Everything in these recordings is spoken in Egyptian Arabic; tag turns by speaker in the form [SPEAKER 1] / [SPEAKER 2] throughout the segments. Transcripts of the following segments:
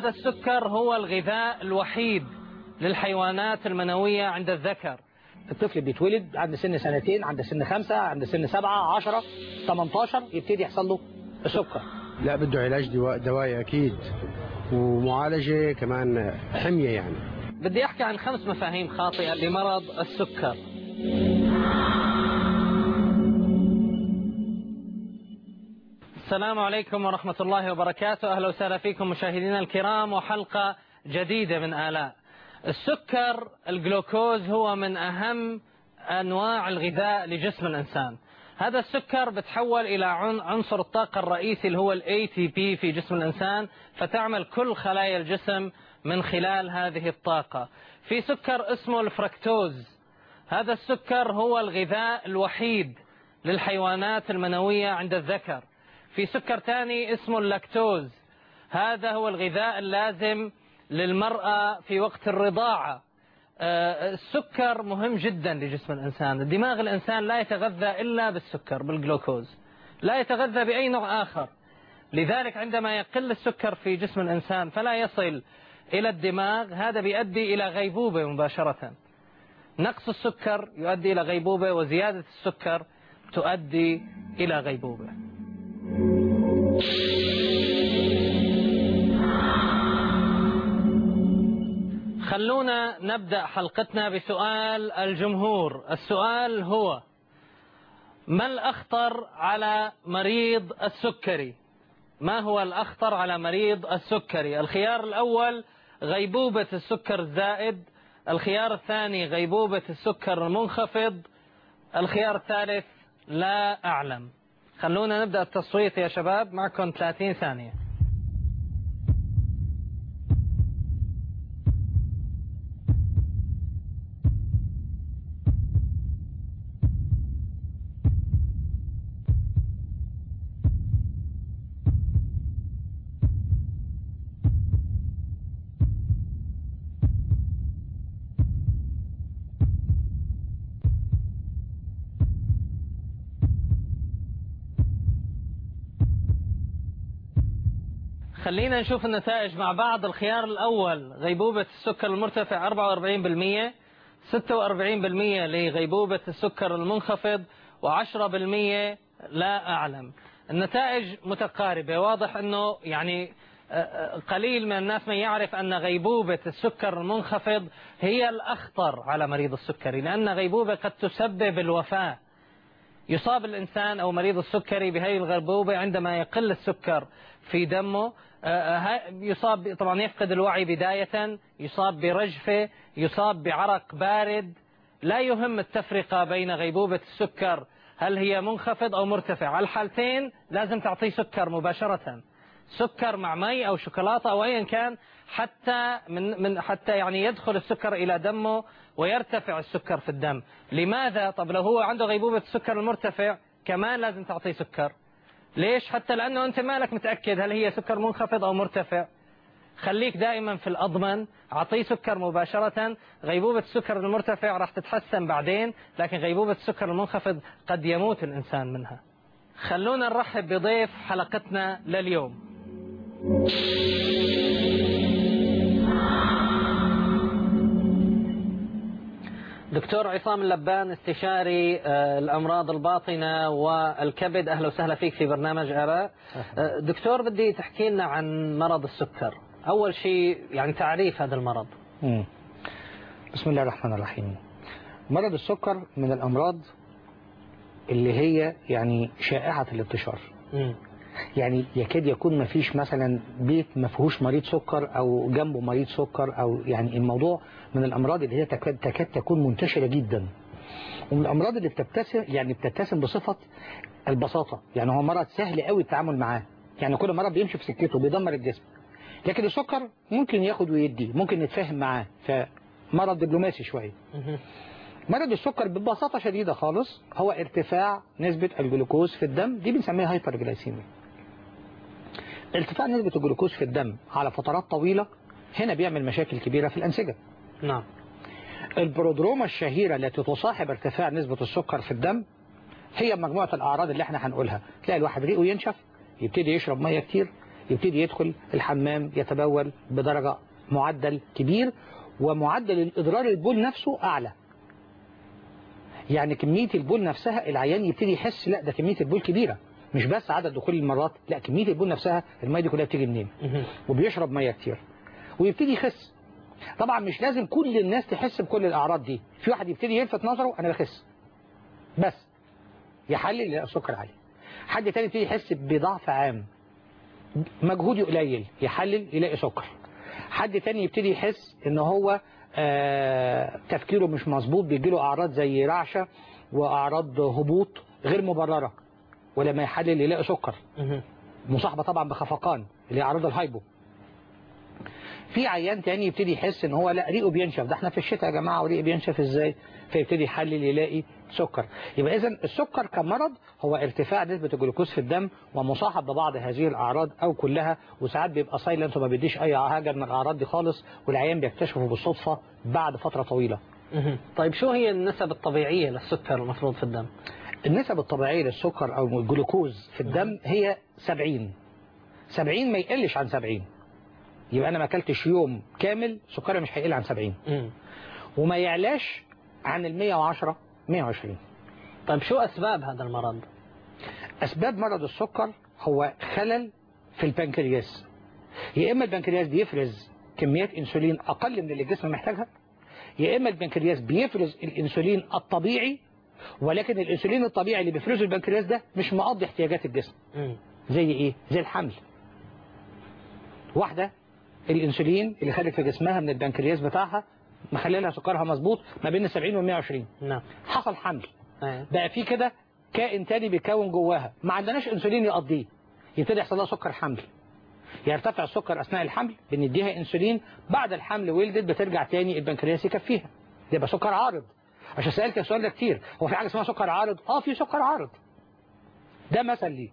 [SPEAKER 1] هذا السكر هو الغذاء الوحيد للحيوانات المنوية عند الذكر
[SPEAKER 2] الطفل بيتولد عند سن سنتين عند سن خمسة عند سن سبعة عشرة 18 يبتدي يحصل له السكر
[SPEAKER 3] لا بده علاج دوا- دوائي اكيد ومعالجه كمان حميه يعني
[SPEAKER 1] بدي أحكي عن خمس مفاهيم خاطئة لمرض السكر السلام عليكم ورحمة الله وبركاته أهلا وسهلا فيكم مشاهدينا الكرام وحلقة جديدة من آلاء السكر الجلوكوز هو من أهم أنواع الغذاء لجسم الإنسان هذا السكر بتحول إلى عن- عنصر الطاقة الرئيسي اللي هو ال ATP في جسم الإنسان فتعمل كل خلايا الجسم من خلال هذه الطاقة في سكر اسمه الفركتوز هذا السكر هو الغذاء الوحيد للحيوانات المنوية عند الذكر في سكر ثاني اسمه اللاكتوز هذا هو الغذاء اللازم للمرأة في وقت الرضاعة آه، السكر مهم جدا لجسم الإنسان دماغ الإنسان لا يتغذى إلا بالسكر بالجلوكوز لا يتغذى بأي نوع آخر لذلك عندما يقل السكر في جسم الإنسان فلا يصل إلى الدماغ هذا بيؤدي إلى غيبوبة مباشرة نقص السكر يؤدي إلى غيبوبة وزيادة السكر تؤدي إلى غيبوبة خلونا نبدأ حلقتنا بسؤال الجمهور السؤال هو ما الأخطر على مريض السكري ما هو الأخطر على مريض السكري الخيار الأول غيبوبة السكر الزائد الخيار الثاني غيبوبة السكر المنخفض الخيار الثالث لا أعلم خلونا نبدأ التصويت يا شباب معكم 30 ثانية خلينا نشوف النتائج مع بعض الخيار الأول غيبوبة السكر المرتفع 44% 46% لغيبوبة السكر المنخفض و10% لا أعلم النتائج متقاربة واضح أنه يعني آه، آه، قليل من الناس من يعرف أن غيبوبة السكر المنخفض هي الأخطر على مريض السكري لأن غيبوبة قد تسبب الوفاة يصاب الإنسان أو مريض السكري بهذه الغيبوبة عندما يقل السكر في دمه آه، ها- يصاب طبعا يفقد الوعي بداية يصاب برجفة يصاب بعرق بارد لا يهم التفرقة بين غيبوبة السكر هل هي منخفض أو مرتفع على الحالتين لازم تعطيه سكر مباشرة سكر مع مي أو شوكولاتة أو أيا كان حتى من من حتى يعني يدخل السكر إلى دمه ويرتفع السكر في الدم لماذا طب لو هو عنده غيبوبة السكر المرتفع كمان لازم تعطيه سكر ليش حتى لأنه أنت مالك متأكد هل هي سكر منخفض أو مرتفع خليك دائما في الأضمن أعطيه سكر مباشرة غيبوبة السكر المرتفع راح تتحسن بعدين لكن غيبوبة السكر المنخفض قد يموت الإنسان منها خلونا نرحب بضيف حلقتنا لليوم دكتور عصام اللبان استشاري آه، الأمراض الباطنة والكبد أهلا وسهلا فيك في برنامج آراء آه، دكتور بدي تحكي لنا عن مرض السكر أول شيء يعني تعريف هذا المرض
[SPEAKER 2] مم. بسم الله الرحمن الرحيم مرض السكر من الأمراض اللي هي يعني شائعة الانتشار
[SPEAKER 1] مم.
[SPEAKER 2] يعني يكاد يكون ما فيش مثلا بيت ما فيهوش مريض سكر او جنبه مريض سكر او يعني الموضوع من الامراض اللي هي تكاد, تكاد تكون منتشره جدا ومن الامراض اللي بتبتسم يعني بتتسم بصفه البساطه يعني هو مرض سهل قوي التعامل معاه يعني كل مرض بيمشي في سكته بيدمر الجسم لكن السكر ممكن ياخد ويدي ممكن نتفاهم معاه فمرض دبلوماسي شويه
[SPEAKER 1] مهم.
[SPEAKER 2] مرض السكر ببساطة شديدة خالص هو ارتفاع نسبة الجلوكوز في الدم دي بنسميها هايبرجلايسيميا ارتفاع نسبة الجلوكوز في الدم على فترات طويلة هنا بيعمل مشاكل كبيرة في الأنسجة
[SPEAKER 1] نعم
[SPEAKER 2] البرودروما الشهيرة التي تصاحب ارتفاع نسبة السكر في الدم هي مجموعة الأعراض اللي احنا هنقولها تلاقي الواحد ريقه ينشف يبتدي يشرب مية كتير يبتدي يدخل الحمام يتبول بدرجة معدل كبير ومعدل الإضرار البول نفسه أعلى يعني كمية البول نفسها العيان يبتدي يحس لا ده كمية البول كبيرة مش بس عدد دخول المرات لا كمية البول نفسها المية دي كلها بتيجي منين وبيشرب مية كتير ويبتدي يخس طبعا مش لازم كل الناس تحس بكل الأعراض دي في واحد يبتدي يلفت نظره أنا بخس بس يحلل يلاقي السكر عالي حد تاني يبتدي يحس بضعف عام مجهودي قليل يحلل يلاقي سكر حد تاني يبتدي يحس ان هو آه تفكيره مش مظبوط بيجيله اعراض زي رعشه واعراض هبوط غير مبرره ولما يحلل يلاقي سكر مصاحبه طبعا بخفقان اللي هي اعراض الهايبو في عيان تاني يبتدي يحس ان هو لا ريقه بينشف ده احنا في الشتاء يا جماعه وريقه بينشف ازاي فيبتدي يحلل يلاقي سكر يبقى اذا السكر كمرض هو ارتفاع نسبه الجلوكوز في الدم ومصاحب ببعض هذه الاعراض او كلها وساعات بيبقى سايلنت وما بيديش اي حاجه من الاعراض دي خالص والعيان بيكتشفه بالصدفه بعد فتره طويله
[SPEAKER 1] طيب شو هي النسب الطبيعية للسكر المفروض في الدم
[SPEAKER 2] النسب الطبيعيه للسكر او الجلوكوز في الدم هي 70 70 ما يقلش عن 70 يبقى انا ما اكلتش يوم كامل سكري مش هيقل عن 70 وما يعلاش عن ال 110 120
[SPEAKER 1] طيب شو أسباب هذا المرض
[SPEAKER 2] اسباب مرض السكر هو خلل في البنكرياس يا اما البنكرياس بيفرز كميات انسولين اقل من اللي الجسم محتاجها يا اما البنكرياس بيفرز الانسولين الطبيعي ولكن الانسولين الطبيعي اللي بيفرزه البنكرياس ده مش مقضي احتياجات الجسم زي ايه زي الحمل واحده الانسولين اللي خدت في جسمها من البنكرياس بتاعها مخليلها سكرها مظبوط ما بين 70 و 120
[SPEAKER 1] نعم
[SPEAKER 2] حصل حمل
[SPEAKER 1] أيوة.
[SPEAKER 2] بقى في كده كائن تاني بيتكون جواها ما عندناش انسولين يقضيه يبتدي يحصل لها سكر حمل يرتفع السكر اثناء الحمل بنديها انسولين بعد الحمل ولدت بترجع تاني البنكرياس يكفيها يبقى سكر عارض عشان سالت السؤال ده كتير هو في حاجه اسمها سكر عارض اه في سكر عارض ده مثل ليه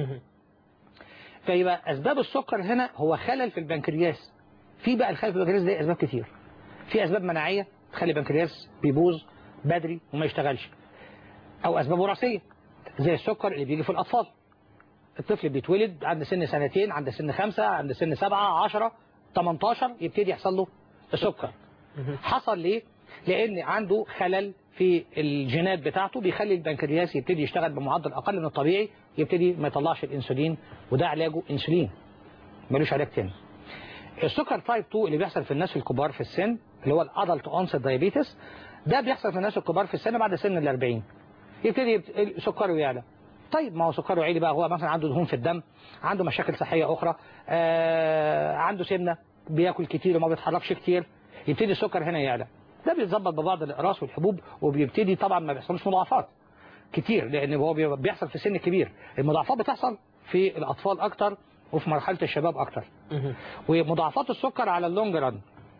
[SPEAKER 2] فيبقى اسباب السكر هنا هو خلل في البنكرياس في بقى الخلل في البنكرياس ده اسباب كتير في اسباب مناعيه تخلي البنكرياس بيبوظ بدري وما يشتغلش او اسباب وراثيه زي السكر اللي بيجي في الاطفال الطفل بيتولد عند سن سنتين عند سن خمسة عند سن سبعة عشرة 18 يبتدي يحصل له السكر حصل ليه لان عنده خلل في الجينات بتاعته بيخلي البنكرياس يبتدي يشتغل بمعدل اقل من الطبيعي يبتدي ما يطلعش الانسولين وده علاجه انسولين ملوش علاج تاني السكر تايب 2 اللي بيحصل في الناس الكبار في السن اللي هو الادلت اونست دايابيتس ده بيحصل في الناس الكبار في السن بعد سن ال 40 يبتدي يبت- سكره يعلى طيب ما هو سكره عالي بقى هو مثلا عنده دهون في الدم عنده مشاكل صحيه اخرى آه عنده سمنه بياكل كتير وما بيتحركش كتير يبتدي السكر هنا يعلى ده بيتظبط ببعض الاقراص والحبوب وبيبتدي طبعا ما بيحصلش مضاعفات كتير لان هو بي- بيحصل في سن كبير المضاعفات بتحصل في الاطفال اكتر وفي مرحله الشباب اكتر ومضاعفات السكر على اللونج ران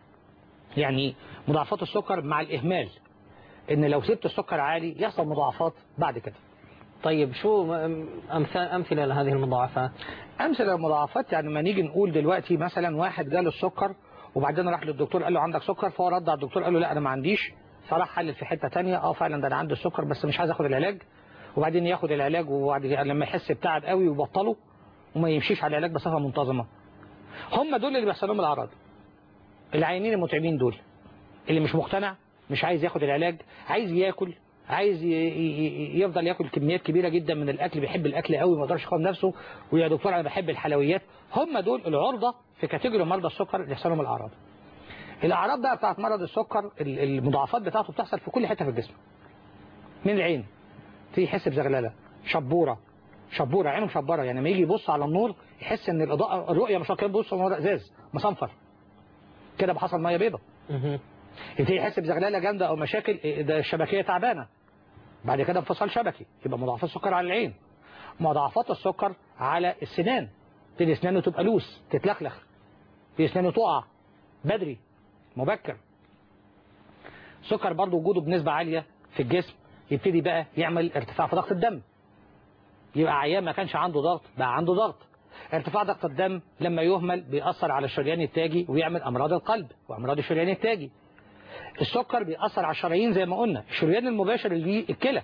[SPEAKER 2] يعني مضاعفات السكر مع الإهمال إن لو سبت السكر عالي يحصل مضاعفات بعد كده
[SPEAKER 1] طيب شو م- أمثال أمثلة لهذه المضاعفات
[SPEAKER 2] أمثلة المضاعفات يعني ما نيجي نقول دلوقتي مثلا واحد جاله السكر وبعدين راح للدكتور قال له عندك سكر فهو رد على الدكتور قال له لا أنا ما عنديش فراح حلل في حتة تانية اه فعلا ده أنا عندي السكر بس مش عايز آخد العلاج وبعدين ياخد العلاج وبعد كده لما يحس بتعب قوي ويبطله وما يمشيش على العلاج بصفة منتظمة هم دول اللي بيحصل لهم الأعراض العيانين المتعبين دول اللي مش مقتنع مش عايز ياخد العلاج عايز ياكل عايز ي- ي- يفضل ياكل كميات كبيره جدا من الاكل بيحب الاكل قوي ما يقدرش يقاوم نفسه ويا دكتور انا بحب الحلويات هم دول العرضه في كاتيجوري مرضى السكر اللي يحصل لهم الاعراض الاعراض بقى بتاعت مرض السكر ال- المضاعفات بتاعته بتحصل في كل حته في الجسم من العين تيجي يحس بزغلله شبوره شبوره عينه مشبره يعني لما يجي يبص على النور يحس ان الاضاءه الرؤيه مش كان بيبص على النور ازاز مصنفر كده بحصل ميه بيضاء يبتدي يحس بزغلله جامده او مشاكل إيه ده الشبكيه تعبانه بعد كده انفصال شبكي يبقى مضاعفات السكر على العين مضاعفات السكر على السنان تبتدي اسنانه تبقى لوس تتلخلخ تبتدي اسنانه تقع بدري مبكر السكر برضه وجوده بنسبه عاليه في الجسم يبتدي بقى يعمل ارتفاع في ضغط الدم يبقى عيان ما كانش عنده ضغط بقى عنده ضغط ارتفاع ضغط الدم لما يهمل بيأثر على الشريان التاجي ويعمل أمراض القلب وأمراض الشريان التاجي السكر بيأثر على الشرايين زي ما قلنا الشريان المباشر اللي هي الكلى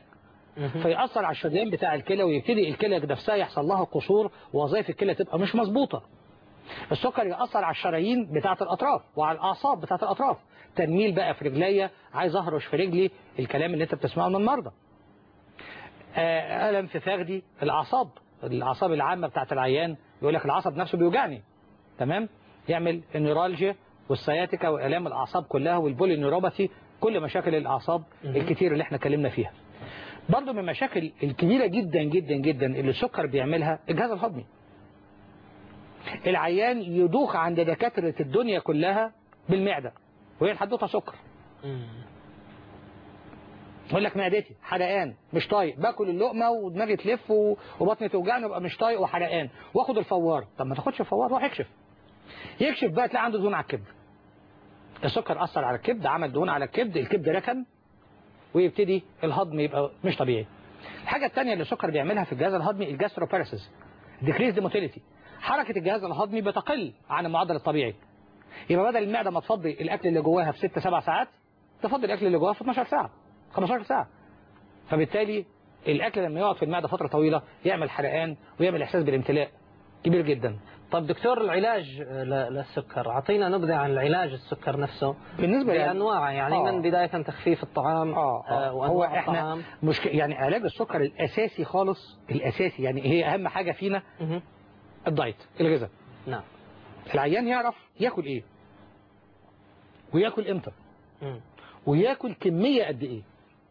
[SPEAKER 2] فيأثر على الشريان بتاع الكلى ويبتدي الكلى نفسها يحصل لها قصور ووظائف الكلى تبقى مش مظبوطة السكر يأثر على الشرايين بتاعة الأطراف وعلى الأعصاب بتاعة الأطراف تنميل بقى في رجليا عايز أهرش في رجلي الكلام اللي أنت بتسمعه من المرضى آه، ألم في فخدي الأعصاب الأعصاب العامة بتاعة العيان يقول لك العصب نفسه بيوجعني تمام يعمل النيرالجيا والسياتيكا وآلام الأعصاب كلها والبولينيوروباثي كل مشاكل الأعصاب الكتير اللي احنا اتكلمنا فيها برضه من المشاكل الكبيرة جدا جدا جدا اللي السكر بيعملها الجهاز الهضمي العيان يدوخ عند دكاترة الدنيا كلها بالمعدة وهي الحدوته سكر يقول لك معدتي حرقان مش طايق باكل اللقمه ودماغي تلف و- وبطني توجعني وابقى مش طايق وحرقان واخد الفوار طب ما تاخدش الفوار روح اكشف يكشف بقى تلاقي عنده دهون على الكبد السكر اثر على الكبد عمل دهون على الكبد الكبد ركن ويبتدي الهضم يبقى مش طبيعي الحاجه الثانيه اللي السكر بيعملها في الجهاز الهضمي الجاستروباراسيس ديكريز موتيليتي حركه الجهاز الهضمي بتقل عن المعدل الطبيعي يبقى بدل المعده ما تفضي الاكل اللي جواها في 6 7 ساعات تفضي الاكل اللي جواها في 12 ساعه 15 ساعه فبالتالي الاكل لما يقعد في المعده فتره طويله يعمل حرقان ويعمل احساس بالامتلاء كبير جدا
[SPEAKER 1] طب دكتور العلاج ل- للسكر أعطينا نبذة عن العلاج السكر نفسه
[SPEAKER 2] بالنسبه يعني
[SPEAKER 1] بأنواعه يعني
[SPEAKER 2] آه.
[SPEAKER 1] من بداية تخفيف الطعام
[SPEAKER 2] اه, آه.
[SPEAKER 1] آه،
[SPEAKER 2] هو
[SPEAKER 1] وأنواع
[SPEAKER 2] احنا
[SPEAKER 1] الطعام
[SPEAKER 2] مشكلة يعني علاج السكر الاساسي خالص الاساسي يعني هي اهم حاجه فينا
[SPEAKER 1] مهم.
[SPEAKER 2] الدايت الغذاء
[SPEAKER 1] نعم
[SPEAKER 2] العيان يعرف ياكل ايه وياكل امتى
[SPEAKER 1] مم.
[SPEAKER 2] وياكل كميه قد ايه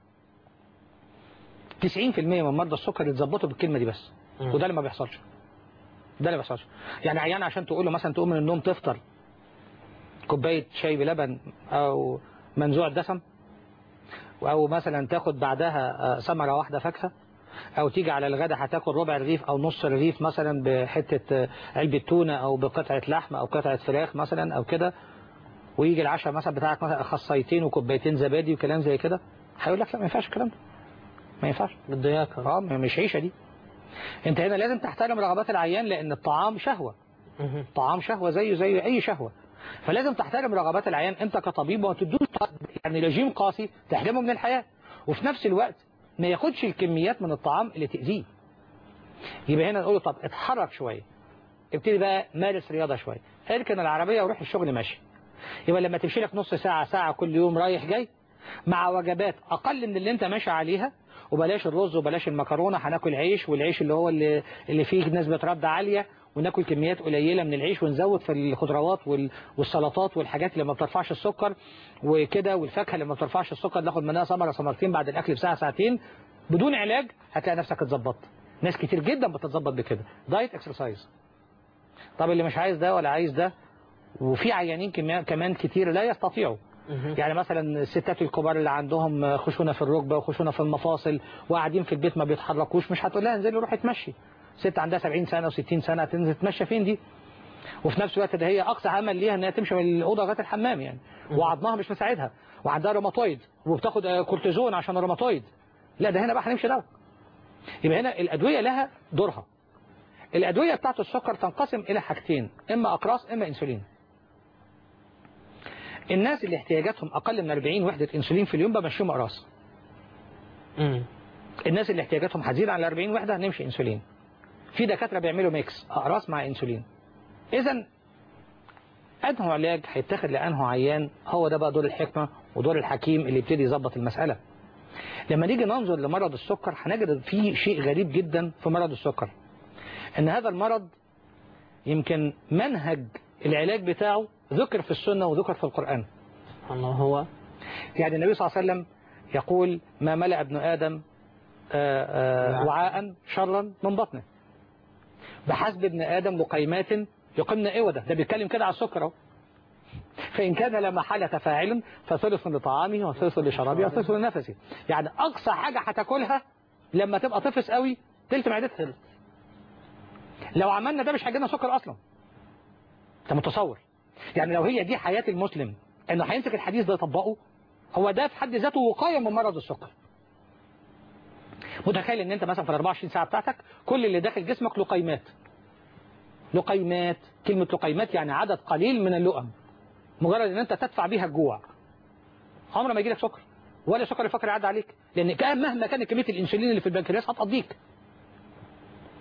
[SPEAKER 2] 90% من مرضى السكر يتظبطوا بالكلمه دي بس
[SPEAKER 1] مم.
[SPEAKER 2] وده اللي ما بيحصلش ده اللي ما بيحصلش يعني عيان عشان تقول له مثلا تقوم من النوم تفطر كوبايه شاي بلبن او منزوع دسم او مثلا تاخد بعدها آه، ثمره واحده فاكهه او تيجي على الغداء هتاكل ربع رغيف او نص رغيف مثلا بحته آه، علبه تونه او بقطعه لحمه او قطعه فراخ مثلا او كده ويجي العشاء مثلا بتاعك مثلا خصيتين وكوبايتين زبادي وكلام زي كده هيقول لك لا ما ينفعش الكلام ده ما ينفعش
[SPEAKER 1] بده ياكل
[SPEAKER 2] اه ما- مش عيشه دي انت هنا لازم تحترم رغبات العيان لان الطعام شهوه
[SPEAKER 1] مهم.
[SPEAKER 2] طعام شهوه زيه زي اي شهوه فلازم تحترم رغبات العيان انت كطبيب وما تدوش يعني رجيم قاسي تحرمه من الحياه وفي نفس الوقت ما ياخدش الكميات من الطعام اللي تاذيه يبقى هنا نقول له طب اتحرك شويه ابتدي بقى مارس رياضه شويه اركن العربيه وروح الشغل ماشي يبقى لما تمشي لك نص ساعه ساعه كل يوم رايح جاي مع وجبات اقل من اللي انت ماشي عليها وبلاش الرز وبلاش المكرونه هناكل عيش والعيش اللي هو اللي, اللي فيه نسبه رد عاليه وناكل كميات قليله من العيش ونزود في الخضروات وال- والسلطات والحاجات اللي ما بترفعش السكر وكده والفاكهه اللي ما بترفعش السكر ناخد منها ثمره ثمرتين بعد الاكل بساعه ساعتين بدون علاج هتلاقي نفسك اتظبطت ناس كتير جدا بتتظبط بكده دايت اكسرسايز طب اللي مش عايز ده ولا عايز ده وفي عيانين كمان- كمان كتير لا يستطيعوا
[SPEAKER 1] مهم.
[SPEAKER 2] يعني مثلا الستات الكبار اللي عندهم خشونه في الركبه وخشونه في المفاصل وقاعدين في البيت ما بيتحركوش مش هتقول لها انزلي روحي اتمشي ست عندها 70 سنه و60 سنه تنزل تتمشى فين دي وفي نفس الوقت ده هي اقصى امل ليها انها تمشي من الاوضه لغايه الحمام يعني وعظمها مش مساعدها وعندها روماتويد وبتاخد آه، كورتيزون عشان الروماتويد لا ده هنا بقى هنمشي دواء يبقى هنا الادويه لها دورها الادويه بتاعت السكر تنقسم الى حاجتين اما اقراص اما انسولين الناس اللي احتياجاتهم اقل من 40 وحده انسولين في اليوم بمشيهم اقراص
[SPEAKER 1] مم.
[SPEAKER 2] الناس اللي احتياجاتهم هتزيد عن 40 وحده هنمشي انسولين في دكاتره بيعملوا ميكس اقراص مع انسولين اذا انه علاج هيتاخد لانه عيان هو ده بقى دور الحكمه ودور الحكيم اللي يبتدي يظبط المساله لما نيجي ننظر لمرض السكر هنجد فيه شيء غريب جدا في مرض السكر ان هذا المرض يمكن منهج العلاج بتاعه ذكر في السنه وذكر في القران
[SPEAKER 1] سبحان الله هو
[SPEAKER 2] يعني النبي صلى الله عليه وسلم يقول ما ملأ ابن آدم آه، آه، وعاء شرا من بطنه بحسب ابن آدم لقيمات يقمن إودة ده بيتكلم كده على السكر اهو فإن كان لا محالة فاعل فثلث لطعامه وثلث لشرابه وثلث لنفسه يعني أقصى حاجة هتاكلها لما تبقى طفس قوي تلت معدتها لو عملنا ده مش هيجينا سكر أصلا أنت متصور يعني لو هي دي حياة المسلم انه هيمسك الحديث ده يطبقه هو ده في حد ذاته وقاية من مرض السكر متخيل ان انت مثلا في ال 24 ساعة بتاعتك كل اللي داخل جسمك لقيمات لقيمات كلمة لقيمات يعني عدد قليل من اللقم مجرد ان انت تدفع بيها الجوع عمر ما يجيلك سكر ولا سكر يفكر يعدي عليك لان كان مهما كانت كمية الانسولين اللي في البنكرياس هتقضيك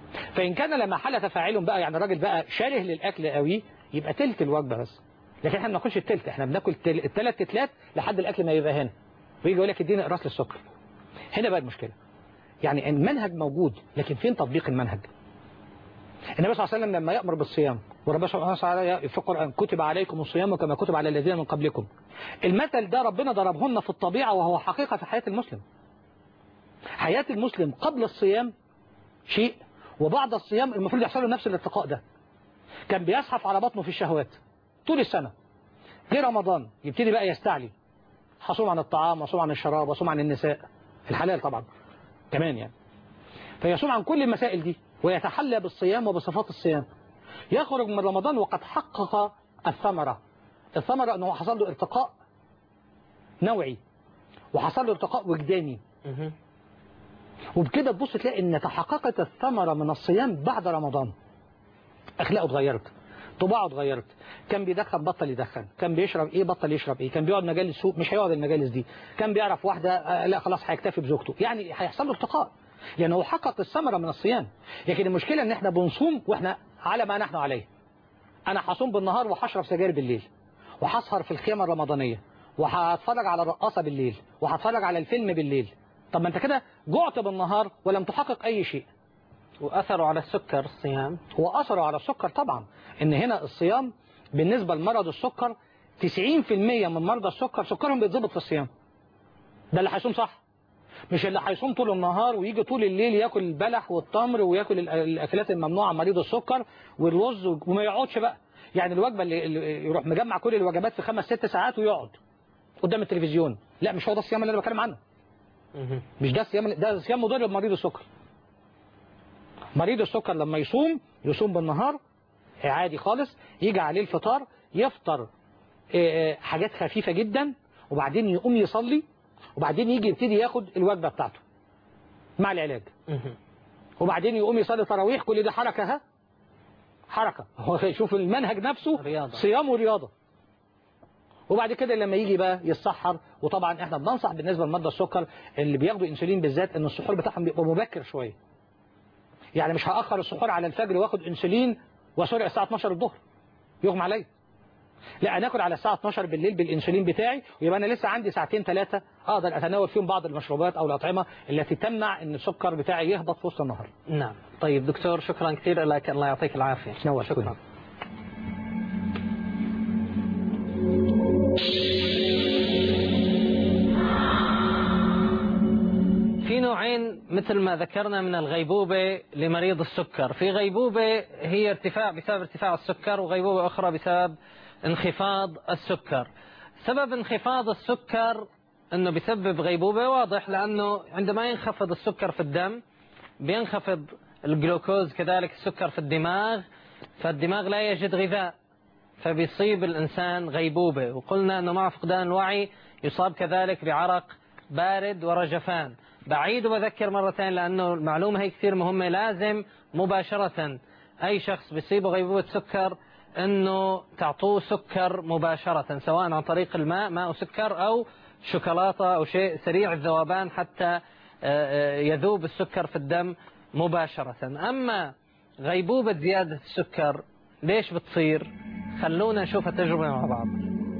[SPEAKER 2] فإن كان لما حالة تفاعل بقى يعني الراجل بقى شاره للأكل قوي يبقى تلت الوجبة بس لكن احنا ما بناكلش التلت احنا بناكل تل- التلات تتلات لحد الأكل ما يبقى هنا ويجي يقول لك اديني قراص للسكر هنا بقى المشكلة يعني المنهج موجود لكن فين تطبيق المنهج النبي صلى الله عليه وسلم لما يأمر بالصيام وربنا سبحانه وتعالى في القرآن كتب عليكم الصيام كما كتب على الذين من قبلكم المثل ده ربنا ضربهن في الطبيعة وهو حقيقة في حياة المسلم حياة المسلم قبل الصيام شيء وبعد الصيام المفروض يحصل له نفس الارتقاء ده كان بيزحف على بطنه في الشهوات طول السنة جه رمضان يبتدي بقى يستعلي حصوم عن الطعام وصوم عن الشراب وصوم عن النساء الحلال طبعا كمان يعني فيصوم عن كل المسائل دي ويتحلى بالصيام وبصفات الصيام يخرج من رمضان وقد حقق الثمرة الثمرة أنه حصل له ارتقاء نوعي وحصل له ارتقاء وجداني
[SPEAKER 1] مهم.
[SPEAKER 2] وبكده تبص تلاقي ان تحققت الثمرة من الصيام بعد رمضان اخلاقه اتغيرت طباعه اتغيرت كان بيدخن بطل يدخن كان بيشرب ايه بطل يشرب ايه كان بيقعد مجالس سوق مش هيقعد المجالس دي كان بيعرف واحدة آه، لا خلاص هيكتفي بزوجته يعني هيحصل له ارتقاء لانه هو حقق الثمرة من الصيام لكن المشكلة ان احنا بنصوم واحنا على ما نحن عليه انا هصوم بالنهار وهشرب سجاير بالليل وهسهر في الخيمة الرمضانية وهتفرج على الرقاصة بالليل وهتفرج على الفيلم بالليل طب ما انت كده جعت بالنهار ولم تحقق اي شيء
[SPEAKER 1] وأثره على السكر الصيام
[SPEAKER 2] هو اثره على السكر طبعا ان هنا الصيام بالنسبة لمرض السكر 90% من مرضى السكر سكرهم بيتظبط في الصيام ده اللي هيصوم صح مش اللي هيصوم طول النهار ويجي طول الليل ياكل البلح والتمر وياكل ال- الاكلات الممنوعه عن مريض السكر والرز وما يقعدش بقى يعني الوجبه اللي اللي يروح مجمع كل الوجبات في خمس ست ساعات ويقعد قدام التلفزيون لا مش هو ده الصيام اللي انا بتكلم عنه
[SPEAKER 1] مهم.
[SPEAKER 2] مش ده صيام ده صيام مضر بمريض السكر مريض السكر لما يصوم يصوم بالنهار عادي خالص يجي عليه الفطار يفطر آه، آه، حاجات خفيفة جدا وبعدين يقوم يصلي وبعدين يجي يبتدي ياخد الوجبة بتاعته مع العلاج
[SPEAKER 1] مهم.
[SPEAKER 2] وبعدين يقوم يصلي تراويح كل ده حركة ها حركة هو يشوف المنهج نفسه
[SPEAKER 1] رياضة.
[SPEAKER 2] صيام ورياضة وبعد كده لما يجي بقى يتسحر وطبعا احنا بننصح بالنسبة لمرضى السكر اللي بياخدوا انسولين بالذات ان السحور بتاعهم بيبقى مبكر شوية يعني مش هأخر السحور على الفجر واخد انسولين واسرع الساعة 12 الظهر يغمى عليا لا انا اكل على الساعة 12 بالليل بالانسولين بتاعي ويبقى انا لسه عندي ساعتين ثلاثة اقدر اتناول فيهم بعض المشروبات او الاطعمة التي تمنع ان السكر بتاعي يهبط في وسط النهار
[SPEAKER 1] نعم طيب دكتور شكرا كثير لك الله يعطيك العافية
[SPEAKER 2] نور
[SPEAKER 1] شكرا في نوعين مثل ما ذكرنا من الغيبوبة لمريض السكر في غيبوبة هي ارتفاع بسبب ارتفاع السكر وغيبوبة أخرى بسبب انخفاض السكر سبب انخفاض السكر أنه بسبب غيبوبة واضح لأنه عندما ينخفض السكر في الدم بينخفض الجلوكوز كذلك السكر في الدماغ فالدماغ لا يجد غذاء فبيصيب الإنسان غيبوبة وقلنا أنه مع فقدان الوعي يصاب كذلك بعرق بارد ورجفان بعيد وبذكر مرتين لأنه المعلومة هي كثير مهمة لازم مباشرة أي شخص بيصيبه غيبوبة سكر أنه تعطوه سكر مباشرة سواء عن طريق الماء ماء وسكر أو شوكولاتة أو شيء سريع الذوبان حتى آه، آه، يذوب السكر في الدم مباشرة أما غيبوبة زيادة السكر ليش بتصير خلونا نشوف التجربة مع بعض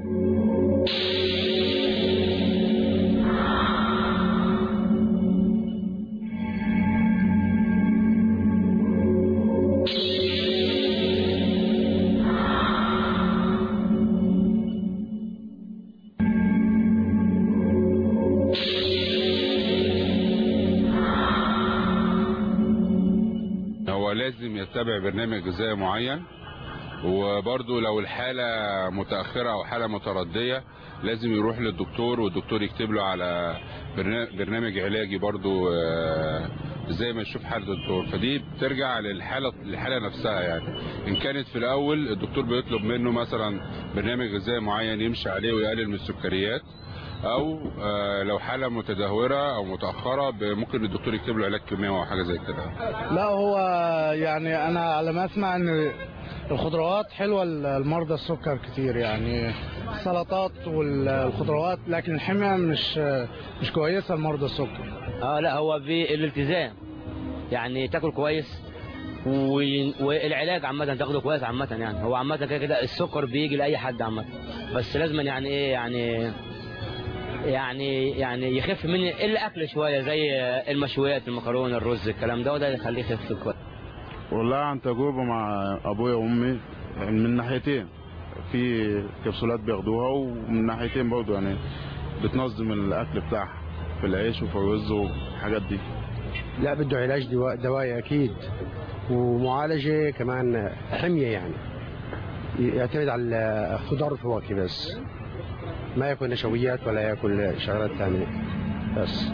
[SPEAKER 4] هو لازم يتبع برنامج غذائي معين وبرضه لو الحالة متأخرة أو حالة متردية لازم يروح للدكتور والدكتور يكتب له على برنا- برنامج علاجي برضه آه، زي ما يشوف حالة الدكتور فدي بترجع للحالة الحالة نفسها يعني إن كانت في الأول الدكتور بيطلب منه مثلا برنامج غذائي معين يمشي عليه ويقلل من السكريات او آه، لو حاله متدهوره او متاخره ب- ممكن الدكتور يكتب له علاج كيماوي او حاجه زي كده
[SPEAKER 5] لا هو يعني انا على ما اسمع ان الخضروات حلوه لمرضى السكر كتير يعني السلطات والخضروات لكن الحميه مش مش كويسه لمرضى السكر
[SPEAKER 6] اه لا هو بالالتزام يعني تاكل كويس و- والعلاج عامة تاخده كويس عامة يعني هو عامة كده كده السكر بيجي لأي حد عامة بس لازم يعني ايه يعني يعني يعني يخف من الاكل شويه زي المشويات المكرونه الرز الكلام ده وده يخليه يخف كويس
[SPEAKER 7] والله عن تجربة مع أبويا وأمي من ناحيتين في كبسولات بياخدوها ومن ناحيتين برضه يعني بتنظم الأكل بتاعها في العيش وفي الرز والحاجات دي
[SPEAKER 3] لا بده علاج دوا- دوائي اكيد ومعالجه كمان حميه يعني يعتمد على الخضار والفواكه بس ما ياكل نشويات ولا ياكل شغلات ثانيه بس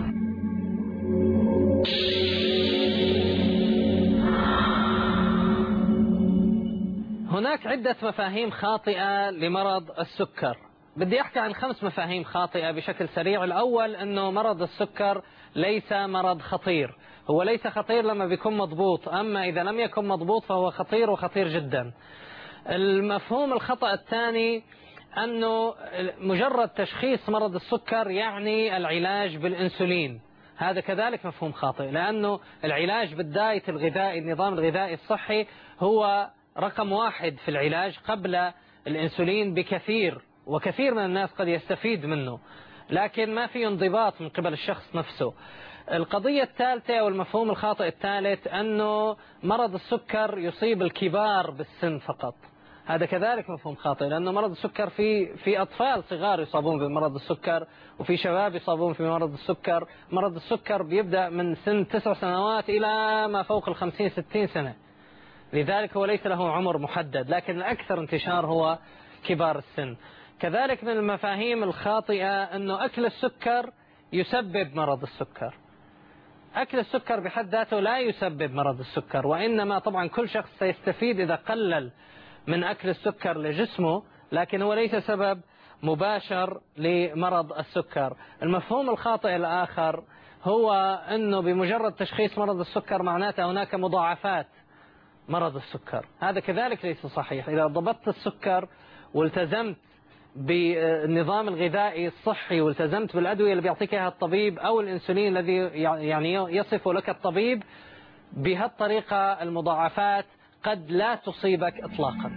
[SPEAKER 1] هناك عدة مفاهيم خاطئة لمرض السكر بدي أحكي عن خمس مفاهيم خاطئة بشكل سريع الأول أنه مرض السكر ليس مرض خطير هو ليس خطير لما بيكون مضبوط أما إذا لم يكن مضبوط فهو خطير وخطير جدا المفهوم الخطأ الثاني أنه مجرد تشخيص مرض السكر يعني العلاج بالإنسولين هذا كذلك مفهوم خاطئ لأنه العلاج بالدايت الغذائي النظام الغذائي الصحي هو رقم واحد في العلاج قبل الإنسولين بكثير وكثير من الناس قد يستفيد منه لكن ما في انضباط من قبل الشخص نفسه القضية الثالثة والمفهوم الخاطئ الثالث أنه مرض السكر يصيب الكبار بالسن فقط هذا كذلك مفهوم خاطئ لأنه مرض السكر في في أطفال صغار يصابون بمرض السكر وفي شباب يصابون في مرض السكر مرض السكر بيبدأ من سن تسع سنوات إلى ما فوق الخمسين ستين سنة لذلك هو ليس له عمر محدد لكن الأكثر انتشار هو كبار السن كذلك من المفاهيم الخاطئة أنه أكل السكر يسبب مرض السكر أكل السكر بحد ذاته لا يسبب مرض السكر وإنما طبعا كل شخص سيستفيد إذا قلل من أكل السكر لجسمه لكن هو ليس سبب مباشر لمرض السكر المفهوم الخاطئ الآخر هو أنه بمجرد تشخيص مرض السكر معناته هناك مضاعفات مرض السكر هذا كذلك ليس صحيح إذا ضبطت السكر والتزمت بالنظام الغذائي الصحي والتزمت بالأدوية اللي بيعطيك إياها الطبيب أو الإنسولين الذي يعني يصفه لك الطبيب بهالطريقة المضاعفات قد لا تصيبك إطلاقا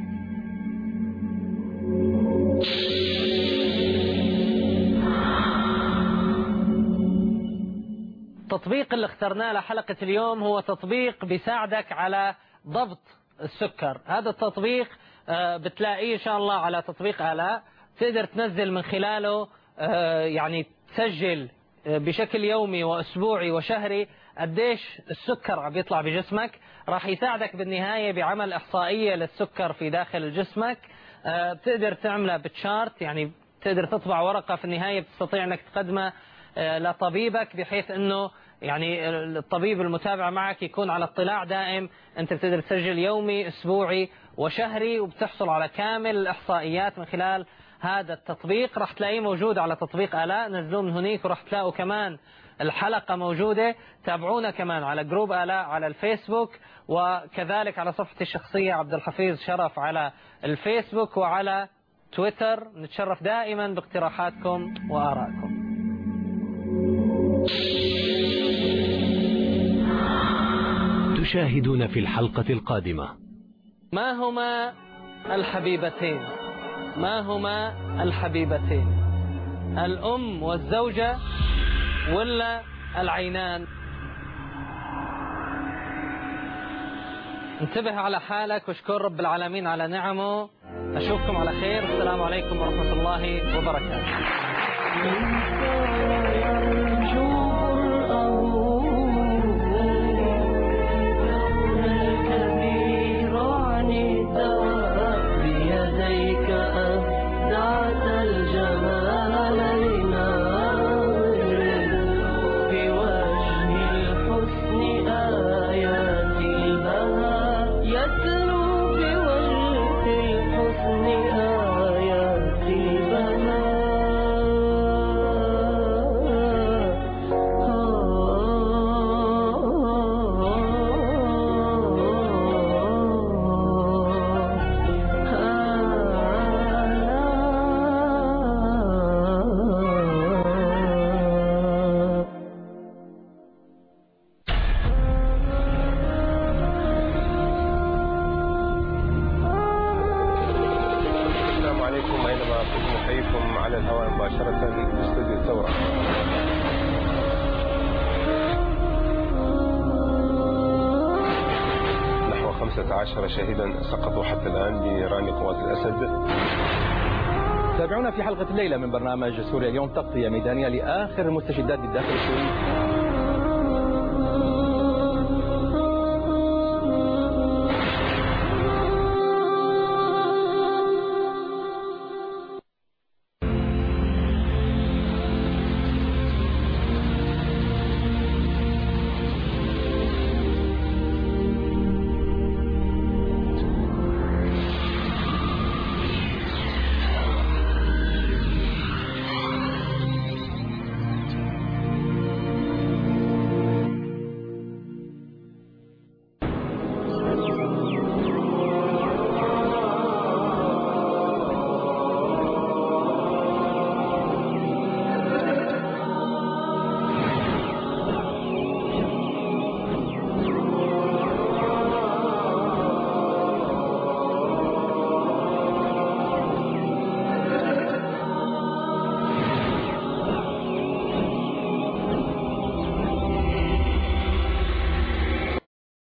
[SPEAKER 1] التطبيق اللي اخترناه لحلقة اليوم هو تطبيق بيساعدك على ضبط السكر هذا التطبيق آه، بتلاقيه إن شاء الله على تطبيق آلاء تقدر تنزل من خلاله آه، يعني تسجل آه، بشكل يومي وأسبوعي وشهري قديش السكر عم يطلع بجسمك راح يساعدك بالنهاية بعمل إحصائية للسكر في داخل جسمك آه، بتقدر تعملها بتشارت يعني تقدر تطبع ورقة في النهاية بتستطيع أنك تقدمها آه، لطبيبك بحيث أنه يعني الطبيب المتابع معك يكون على اطلاع دائم أنت بتقدر تسجل يومي أسبوعي وشهري وبتحصل على كامل الإحصائيات من خلال هذا التطبيق راح تلاقيه موجود على تطبيق آلاء نزلوه من هنيك وراح تلاقوا كمان الحلقة موجودة تابعونا كمان على جروب آلاء على الفيسبوك وكذلك على صفحتي الشخصية عبد الحفيظ شرف على الفيسبوك وعلى تويتر نتشرف دائما باقتراحاتكم وآرائكم
[SPEAKER 8] تشاهدون في الحلقة القادمة
[SPEAKER 1] ما هما الحبيبتين ما هما الحبيبتين الأم والزوجة ولا العينان انتبه على حالك واشكر رب العالمين على نعمه أشوفكم على خير السلام عليكم ورحمة الله وبركاته
[SPEAKER 9] بيديك أبدعت الجمال لنار بوجه الحسن آيات البهاء يتلو بوجه الحسن آيات البهاء
[SPEAKER 10] نحييكم على الهواء مباشرة من استوديو الثورة نحو 15 شهيدا سقطوا حتى الآن بنيران قوات الأسد
[SPEAKER 11] تابعونا في حلقة الليلة من برنامج سوريا اليوم تغطية ميدانية لآخر المستجدات بالداخل السوري